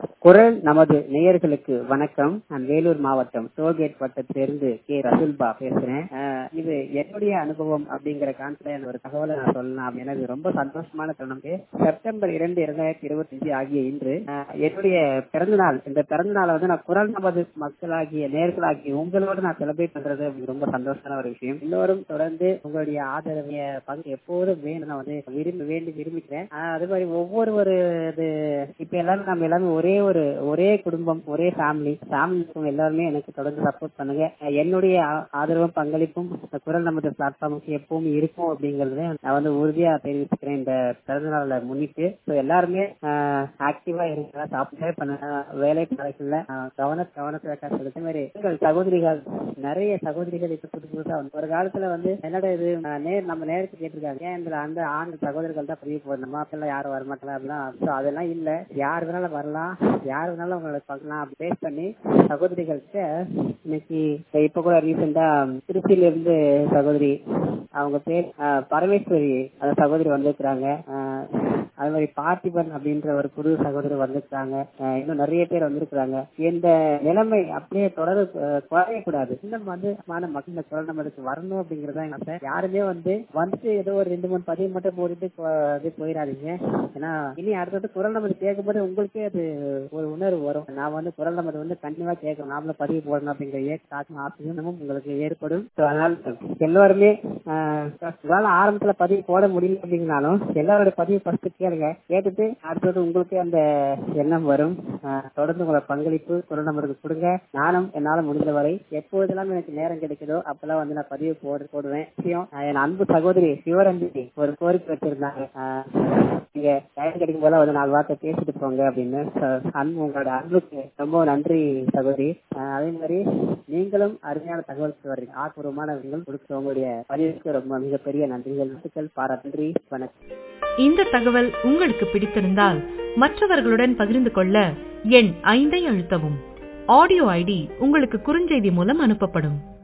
குரல் நமது நேயர்களுக்கு வணக்கம் நான் வேலூர் மாவட்டம் டோல்கேட் வட்டத்திலிருந்து கே ரசுல்பா பேசுறேன் அஹ் இது என்னுடைய அனுபவம் அப்படிங்கிற கான்பிடன்ஸ் ஒரு தகவலை நான் சொல்லலாம் எனக்கு ரொம்ப சந்தோஷமான தருணம் செப்டம்பர் இரண்டு இரண்டாயிரத்தி இருபத்தி அஞ்சு ஆகிய இன்று அஹ் என்னுடைய பிறந்த நாள் இந்த பிறந்த நாளை வந்து நான் குரல் நமது மக்களாகிய நேர்களாகிய உங்களோடு நான் செலிப்ரேட் பண்றது எனக்கு ரொம்ப சந்தோஷமான ஒரு விஷயம் எல்லோரும் தொடர்ந்து உங்களுடைய ஆதரவு பங்கு எப்போதும் வேணும் நான் வந்து விரும்பி வேண்டி விரும்பிக்கிறேன் அஹ் அது மாதிரி ஒவ்வொரு ஒரு இது இப்ப எல்லாரும் நம்ம எல்லாமே ஒரே ஒரு ஒரே குடும்பம் ஒரே ஃபேமிலி ஃபேமிலி இருக்கவங்க எல்லாருமே எனக்கு தொடர்ந்து சப்போர்ட் பண்ணுங்க அஹ் என்னுடைய ஆ- ஆதரவும் பங்களிப்பும் இந்த குரல் நமது பிளாட்ஃபார்முக்கு எப்பவும் இருக்கும் அப்படிங்கறத நான் வந்து உறுதியா தெரிவிச்சுக்கிறேன் இந்த பிறந்த நாளை முன்னிட்டு ஸோ எல்லாருமே ஆக்டிவா இருங்க சாப்பிட்டே பண்ணுங்க வேலை காலத்துல கவன கவனத்தை செலுத்த மாதிரி உங்கள் சகோதரிகள் நிறைய சகோதரிகள் இப்ப புது புதுசா வந்து ஒரு காலத்துல வந்து என்னடா இது அஹ் நேர் நம்ம நேரத்துக்கு கேட்டிருக்காங்க ஏன் இந்த அந்த ஆண் சகோதரர்கள் தான் பதிவு போடணுமா அப்பெல்லாம் யாரும் வரமாட்டாங்க அப்படிலாம் So அதெல்லாம் இல்ல யார் வேணாலும் வரலாம் யார் வேணாலும் உங்களை பார்க்கலாம் அப்படி பேஸ் பண்ணி சகோதரிகள்கிட்ட இன்னைக்கு இப்ப கூட ரீசெண்டா திருச்சியில இருந்து சகோதரி அவங்க பேர் அஹ், பரமேஸ்வரி அந்த சகோதரி வந்திருக்கிறாங்க அஹ், அது மாதிரி பார்த்திபன் அப்படின்ற ஒரு புது சகோதரி வந்திருக்காங்க அஹ், இன்னும் நிறைய பேர் வந்திருக்கிறாங்க இந்த நிலைமை அப்படியே தொடர அஹ், குறையக்கூடாது இன்னும் வந்து மான மக்கள் இந்த குரல் நம்மளுக்கு வரணும் அப்படிங்கறத எங்க ஆசை. யாருமே வந்து வந்துட்டு ஏதோ ஒரு ரெண்டு மூணு பதிவு மட்டும் போட்டுட்டு போ- இது போயிடாதீங்க ஏன்னா இனி அடுத்தது குரல் நமது கேட்கும்போது உங்களுக்கே அது ஒரு உணர்வு வரும் நான் வந்து குரல் நமது வந்து கண்டிப்பா கேட்கணும் நாமளும் பதிவு போடணும் அப்படிங்கிற ஏற்ற ஆசையும் உங்களுக்கு ஏற்படும் So, அதனால எல்லாருமே ஆஹ், உங்களால ஆரம்பத்துல பதிவு போட முடியல அப்படிங்கனாலும் எல்லாரோட பதிவு ஃபர்ஸ்ட் கேளுங்க கேட்டுட்டு அடுத்தது உங்களுக்கு அந்த எண்ணம் வரும் ஆஹ், தொடர்ந்து உங்களோட பங்களிப்பு குரல் நம்பருக்கு கொடுங்க நானும் என்னால முடிந்த வரை எப்போதெல்லாம் எனக்கு நேரம் கிடைக்குதோ அப்பெல்லாம் வந்து நான் பதிவு போடு போடுவேன் விஷயம் ஆஹ், என் அன்பு சகோதரி சிவரஞ்சினி ஒரு கோரிக்கை வச்சிருந்தாங்க ஆஹ், நீங்க டைம் கிடைக்கும் போல வந்து நாலு வார்த்தை பேசிட்டு போங்க அப்படின்னு So, அன்பு உங்களோட அன்புக்கு ரொம்ப நன்றி சகோதரி ஆஹ், அதே மாதிரி நீங்களும் அருமையான தகவல் வர்றீங்க ஆத்மூர்வமான விஷயங்கள் கொடுக்க உங்களுடைய பதிவுக்கு ரொம்ப மிகப்பெரிய நன்றிகள் வாழ்த்துக்கள் பாராட்டு நன்றி வணக்கம் இந்த தகவல் உங்களுக்கு பிடித்திருந்தால் மற்றவர்களுடன் பகிர்ந்து கொள்ள எண் ஐந்தை அழுத்தவும் ஆடியோ ஐடி உங்களுக்கு குறுஞ்செய்தி மூலம் அனுப்பப்படும்